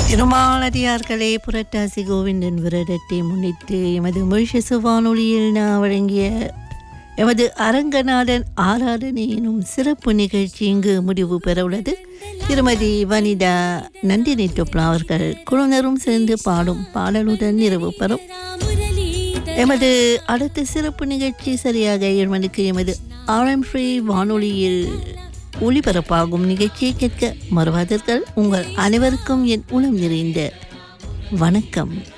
திருமாலடியார்களே புரட்டாசி கோவிந்தன் விரதத்தை முன்னிட்டு எமது மொழிஷசு வானொலியில் நான் வழங்கிய எமது அரங்கநாதன் ஆராதனை எனும் சிறப்பு நிகழ்ச்சி இங்கு முடிவு பெற உள்ளது திருமதி வனிதா நந்தினி டொப்லா அவர்கள் குழுநரும் சேர்ந்து பாடும் பாடலுடன் நிறைவு பெறும் எமது அடுத்த சிறப்பு நிகழ்ச்சி சரியாக ஏழு மணிக்கு எமது ஆர்எம் ஃப்ரீ வானொலியில் ஒளிபரப்பாகும் நிகழ்ச்சியை கேட்க மறுவாதீர்கள் உங்கள் அனைவருக்கும் என் உளம் நிறைந்த வணக்கம்